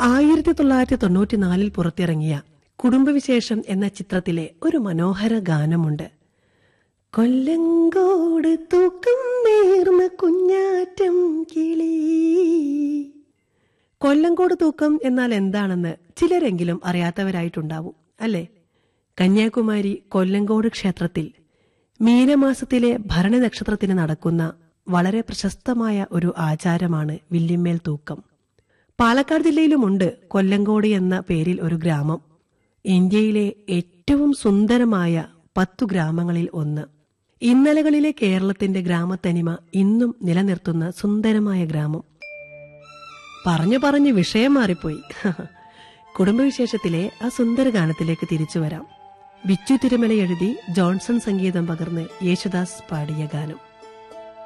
ആയിരത്തി തൊള്ളായിരത്തി തൊണ്ണൂറ്റിനാലിൽ പുറത്തിറങ്ങിയ കുടുംബവിശേഷം എന്ന ചിത്രത്തിലെ ഒരു മനോഹര ഗാനമുണ്ട് കൊല്ലങ്കോട് തൂക്കം നേർന്ന കുഞ്ഞാറ്റം കിളി കൊല്ലങ്കോട് തൂക്കം എന്നാൽ എന്താണെന്ന് ചിലരെങ്കിലും അറിയാത്തവരായിട്ടുണ്ടാവും അല്ലേ കന്യാകുമാരി കൊല്ലങ്കോട് ക്ഷേത്രത്തിൽ മീനമാസത്തിലെ ഭരണി നക്ഷത്രത്തിന് നടക്കുന്ന വളരെ പ്രശസ്തമായ ഒരു ആചാരമാണ് വില്ലിമേൽ തൂക്കം പാലക്കാട് ജില്ലയിലുമുണ്ട് കൊല്ലങ്കോട് എന്ന പേരിൽ ഒരു ഗ്രാമം ഇന്ത്യയിലെ ഏറ്റവും സുന്ദരമായ പത്തു ഗ്രാമങ്ങളിൽ ഒന്ന് ഇന്നലകളിലെ കേരളത്തിന്റെ ഗ്രാമത്തനിമ ഇന്നും നിലനിർത്തുന്ന സുന്ദരമായ ഗ്രാമം പറഞ്ഞു പറഞ്ഞ് വിഷയം മാറിപ്പോയി കുടുംബവിശേഷത്തിലെ ആ സുന്ദര ഗാനത്തിലേക്ക് തിരിച്ചു വരാം ബിച്ചു തിരുമല എഴുതി ജോൺസൺ സംഗീതം പകർന്ന് യേശുദാസ് പാടിയ ഗാനം